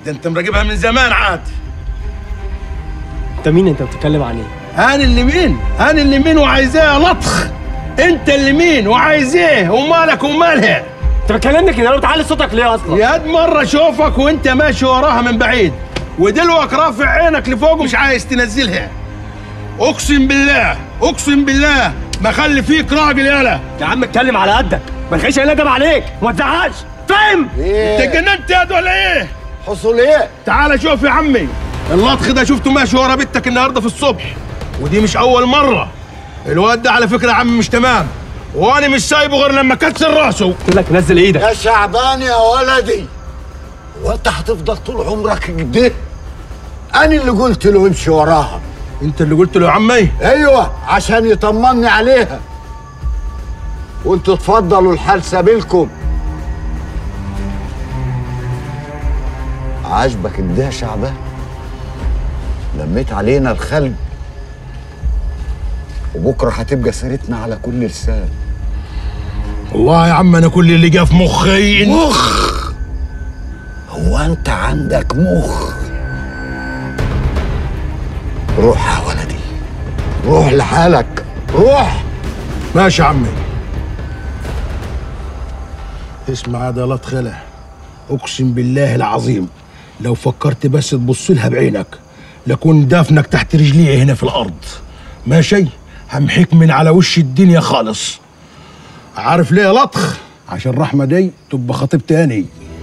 ده انت مراقبها من زمان عاد انت مين انت بتتكلم عن ايه انا اللي مين انا اللي مين وعايزاه لطخ انت اللي مين وعايزاه ومالك ومالها انت بتكلمني كده لو تعلي صوتك ليه اصلا يا قد مرة اشوفك وانت ماشي وراها من بعيد ودلوك رافع عينك لفوق مش عايز تنزلها اقسم بالله اقسم بالله ما خلي فيك راجل يالا يا عم اتكلم على قدك ما تخليش ندم عليك وما تزعقش فاهم انت ايه جننت يا ولا ايه حصل ايه تعال شوف يا عمي اللطخ ده شفته ماشي ورا بنتك النهارده في الصبح ودي مش اول مره الواد ده على فكره يا عم مش تمام وانا مش سايبه غير لما كسر راسه قلت لك نزل ايدك يا شعبان يا ولدي وانت هتفضل طول عمرك كده انا اللي قلت له امشي وراها انت اللي قلت له يا عمي ايوه عشان يطمني عليها وانتوا تفضلوا الحال سبيلكم عاجبك ده يا شعبان لميت علينا الخلق وبكره هتبقى سيرتنا على كل لسان والله يا عم انا كل اللي جه في مخي إن- مخ هو انت عندك مخ روح يا ولدي روح لحالك روح ماشي يا عمي اسمع هذا لا تخلع اقسم بالله العظيم لو فكرت بس تبص لها بعينك لكون دافنك تحت رجلي هنا في الارض ماشي همحيك من على وش الدنيا خالص عارف ليه يا لطخ عشان رحمه دي تبقى خطيب تاني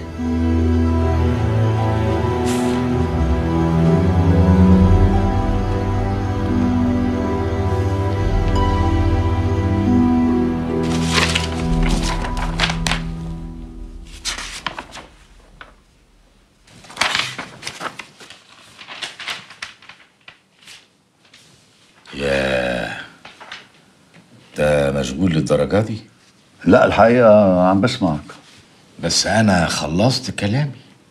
انت مشغول للدرجه دي لا الحقيقة عم بسمعك بس انا خلصت كلامي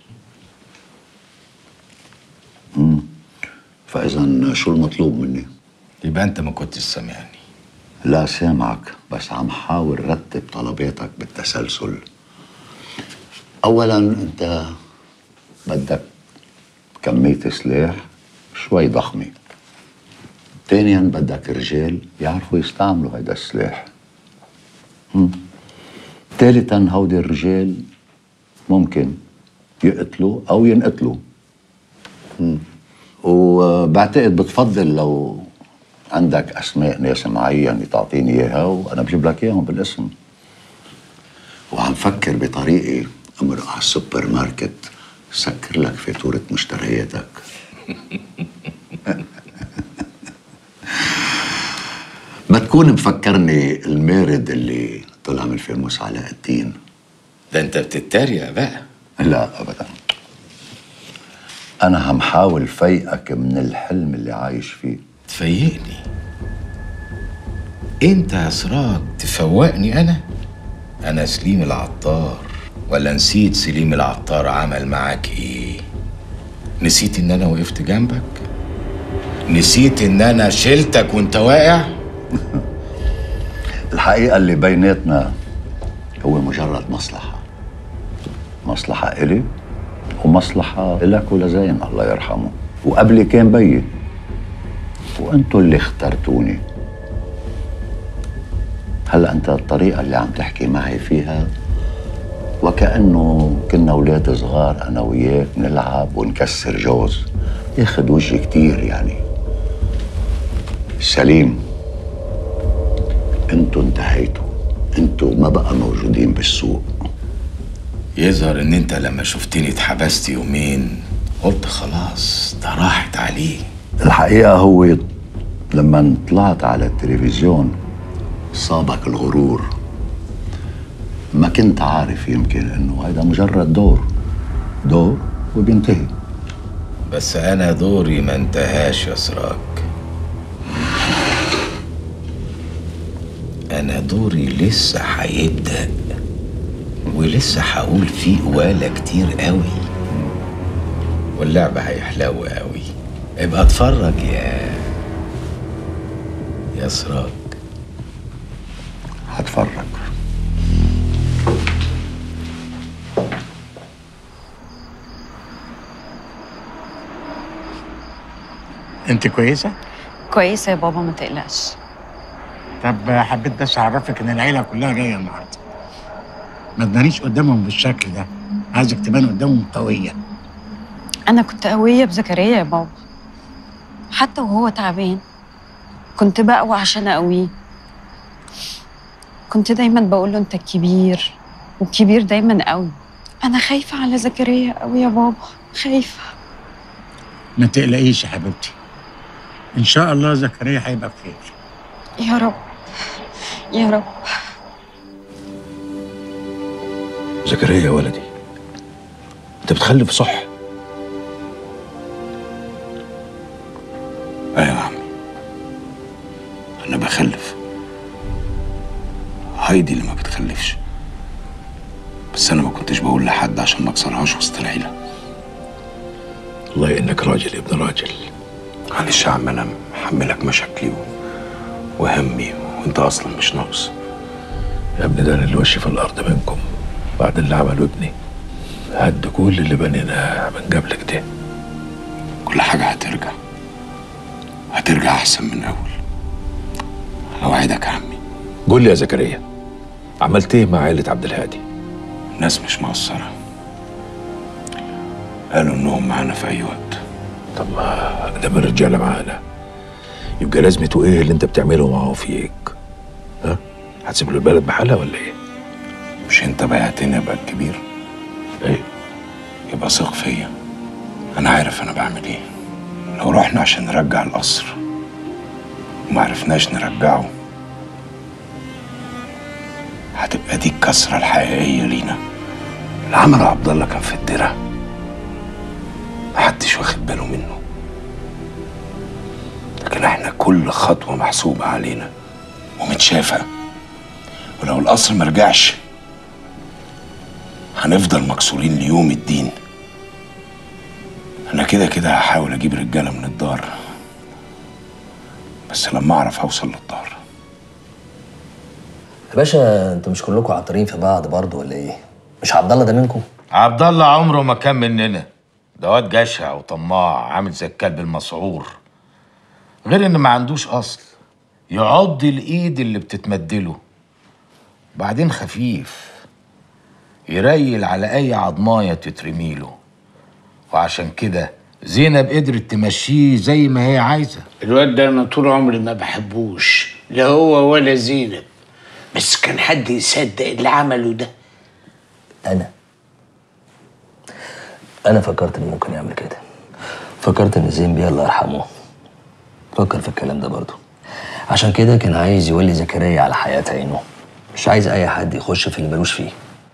فإذا شو المطلوب مني؟ يبقى انت ما كنتش سامعني لا سامعك بس عم حاول رتب طلباتك بالتسلسل أولا أنت بدك كمية سلاح شوي ضخمة ثانيا بدك رجال يعرفوا يستعملوا هيدا السلاح مم. ثالثا هودي الرجال ممكن يقتلوا أو ينقتلوا مم. وبعتقد بتفضل لو عندك اسماء ناس معين تعطيني اياها وانا بجيب لك اياهم بالاسم وعم فكر بطريقه امرق على السوبر ماركت سكر لك فاتوره مشترياتك ما تكون مفكرني المارد اللي طلع من فيلموس علاء الدين ده انت بتتريق بقى لا ابدا انا عم حاول فيقك من الحلم اللي عايش فيه تفيقني انت يا سراج تفوقني انا انا سليم العطار ولا نسيت سليم العطار عمل معاك ايه نسيت ان انا وقفت جنبك نسيت ان انا شلتك وانت واقع الحقيقة اللي بيناتنا هو مجرد مصلحة مصلحة إلي ومصلحة إلك ولزين الله يرحمه وقبلي كان بيي وانتوا اللي اخترتوني هلا انت الطريقة اللي عم تحكي معي فيها وكأنه كنا أولاد صغار أنا وياك نلعب ونكسر جوز ياخد وجهي كتير يعني سليم انتوا انتهيتوا انتوا ما بقى موجودين بالسوق يظهر ان انت لما شفتني اتحبست يومين قلت خلاص ده راحت عليه الحقيقة هو لما طلعت على التلفزيون صابك الغرور ما كنت عارف يمكن انه هذا مجرد دور دور وبينتهي بس انا دوري ما انتهاش يا سراج انا دوري لسه هيبدا ولسه هقول فيه قواله كتير قوي واللعبه هيحلو قوي ابقى اتفرج يا يا سراج هتفرج انت كويسه كويسه يا بابا ما تقلقش طب حبيت بس اعرفك ان العيله كلها جايه النهارده ما تبانيش قدامهم بالشكل ده عايزك تبان قدامهم قويه انا كنت قويه بزكريا يا بابا حتى وهو تعبان كنت بقوى عشان اقويه كنت دايما بقول له انت الكبير والكبير دايما قوي انا خايفه على زكريا قوي يا بابا خايفه ما تقلقيش يا حبيبتي ان شاء الله زكريا هيبقى بخير يا رب يا رب زكريا يا ولدي انت بتخلف صح ايوه يا عمي انا بخلف هايدي اللي ما بتخلفش بس انا ما كنتش بقول لحد عشان ما اكسرهاش وسط العيله الله انك راجل يا ابن راجل معلش يا عم انا محملك مشاكلي و... وهمي وانت اصلا مش ناقص يا ابني ده انا اللي وشي في الارض منكم بعد اللي عمله ابني هد كل اللي بنيناه من قبلك ده كل حاجه هترجع هترجع احسن من اول اوعدك يا عمي قول لي يا زكريا عملت ايه مع عائله عبد الهادي الناس مش مقصره قالوا انهم معانا في اي وقت طب ما ده من الرجاله معانا يبقى لازمته ايه اللي انت بتعمله معاه فيك ها هتسيب له البلد بحالها ولا ايه مش انت بعتني ابقى الكبير ايه يبقى ثق فيا انا عارف انا بعمل ايه لو رحنا عشان نرجع القصر وما عرفناش نرجعه هتبقى دي الكسرة الحقيقية لينا اللي عمله عبد الله كان في الدرع محدش واخد باله منه لكن احنا كل خطوة محسوبة علينا ومتشافة ولو القصر مرجعش هنفضل مكسورين ليوم الدين انا كده كده هحاول اجيب رجاله من الدار بس لما اعرف اوصل للدار يا باشا انتوا مش كلكم عطارين في بعض برضه ولا ايه؟ مش عبد الله ده منكم؟ عبد الله عمره ما كان مننا ده واد جشع وطماع عامل زي الكلب المسعور غير ان ما عندوش اصل يعض الايد اللي بتتمدله بعدين خفيف يريل على اي عضمايه تترميله وعشان كده زينب قدرت تمشيه زي ما هي عايزه الواد ده انا طول عمري ما بحبوش لا هو ولا زينب بس كان حد يصدق اللي عمله ده انا انا فكرت انه ممكن يعمل كده فكرت ان زين بيه الله يرحمه فكر في الكلام ده برضه عشان كده كان عايز يولي زكريا على حياة عينه مش عايز اي حد يخش في اللي ملوش فيه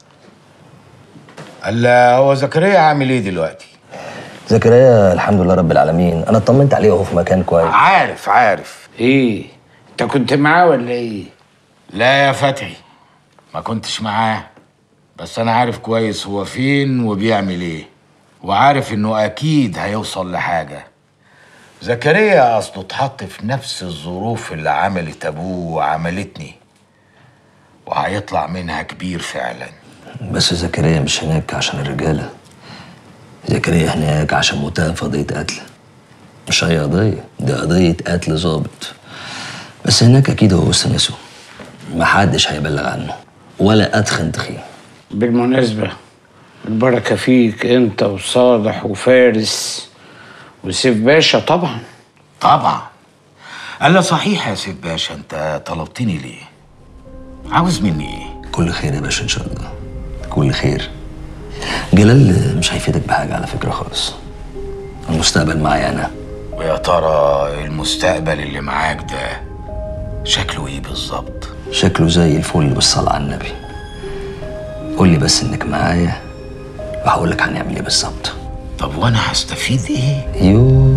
قال هو زكريا عامل ايه دلوقتي زكريا الحمد لله رب العالمين انا اطمنت عليه وهو في مكان كويس عارف عارف ايه انت كنت معاه ولا ايه لا يا فتحي ما كنتش معاه بس انا عارف كويس هو فين وبيعمل ايه وعارف انه اكيد هيوصل لحاجه زكريا اصله اتحط في نفس الظروف اللي عملت ابوه وعملتني وهيطلع منها كبير فعلا بس زكريا مش هناك عشان الرجاله زكريا هناك عشان متهم في قضيه قتل مش اي قضيه دي قضيه قتل ظابط بس هناك اكيد هو وسط ناسه محدش هيبلغ عنه ولا ادخن تخين بالمناسبة البركة فيك انت وصالح وفارس وسيف باشا طبعا طبعا قال له صحيح يا سيد باشا انت طلبتني ليه عاوز مني ايه كل خير يا باشا ان شاء الله كل خير جلال مش هيفيدك بحاجه على فكره خالص المستقبل معايا انا ويا ترى المستقبل اللي معاك ده شكله ايه بالظبط شكله زي الفل بالصلاة على النبي قول لي بس انك معايا وهقول لك هنعمل ايه بالظبط طب وانا هستفيد ايه يو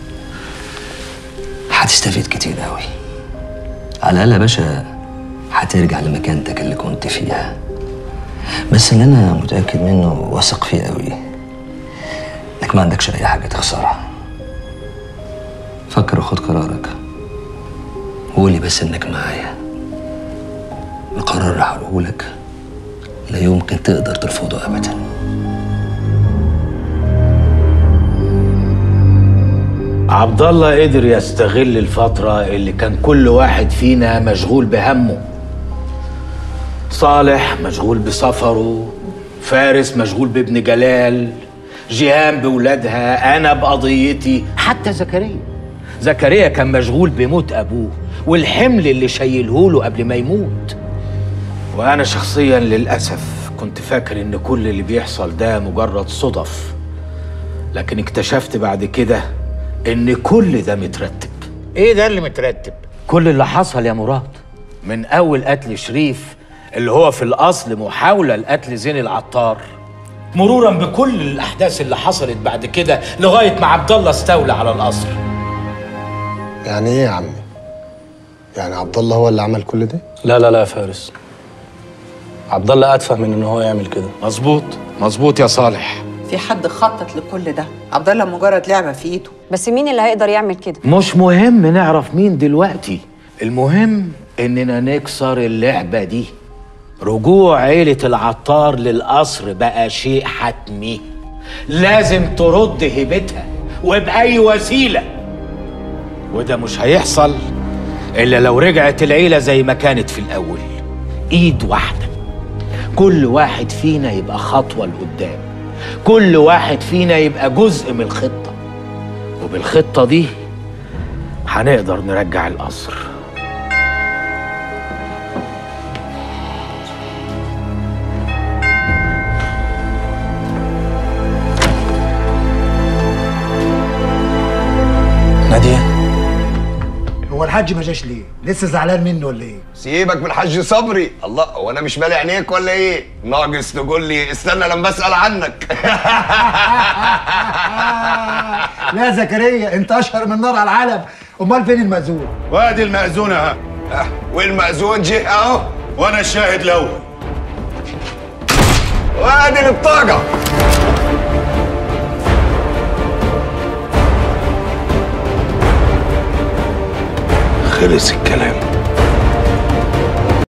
هتستفيد كتير قوي على الاقل يا باشا هترجع لمكانتك اللي كنت فيها بس اللي انا متاكد منه واثق فيه قوي انك ما عندكش اي حاجه تخسرها فكر وخد قرارك قولي بس انك معايا القرار اللي هقولهولك لا يمكن تقدر ترفضه ابدا 「 ابدا عبد الله قدر يستغل الفترة اللي كان كل واحد فينا مشغول بهمه صالح مشغول بسفره فارس مشغول بابن جلال جيهان بولادها أنا بقضيتي حتى زكريا زكريا كان مشغول بموت أبوه والحمل اللي شايلهوله قبل ما يموت وأنا شخصيا للأسف كنت فاكر إن كل اللي بيحصل ده مجرد صدف لكن اكتشفت بعد كده إن كل ده مترتب ايه ده اللي مترتب كل اللي حصل يا مراد من أول قتل شريف اللي هو في الأصل محاولة لقتل زين العطار مرورا بكل الأحداث اللي حصلت بعد كده لغاية ما عبد الله استولى على القصر يعني ايه يا عمي؟ يعني عبد الله هو اللي عمل كل ده؟ لا لا لا يا فارس عبد الله اتفه من ان هو يعمل كده مظبوط مظبوط يا صالح في حد خطط لكل ده عبد الله مجرد لعبه في ايده بس مين اللي هيقدر يعمل كده مش مهم نعرف مين دلوقتي المهم إننا نكسر اللعبة دي رجوع عيلة العطار للقصر بقى شيء حتمي لازم ترد هيبتها وبأي وسيلة وده مش هيحصل إلا لو رجعت العيلة زي ما كانت في الأول إيد واحدة كل واحد فينا يبقى خطوة لقدام كل واحد فينا يبقى جزء من الخطة وبالخطة دي هنقدر نرجع القصر ناديه هو الحاج ما جاش ليه؟ لسه زعلان منه ولا ايه؟ سيبك من الحاج صبري الله هو انا مش مالي عينيك ولا ايه ناقص تقول لي استنى لما اسال عنك لا زكريا انت اشهر من نار على العالم امال فين المأذون؟ وادي المأذون اهو والمأذون جه اهو وانا الشاهد الاول وادي البطاقه خلص الكلام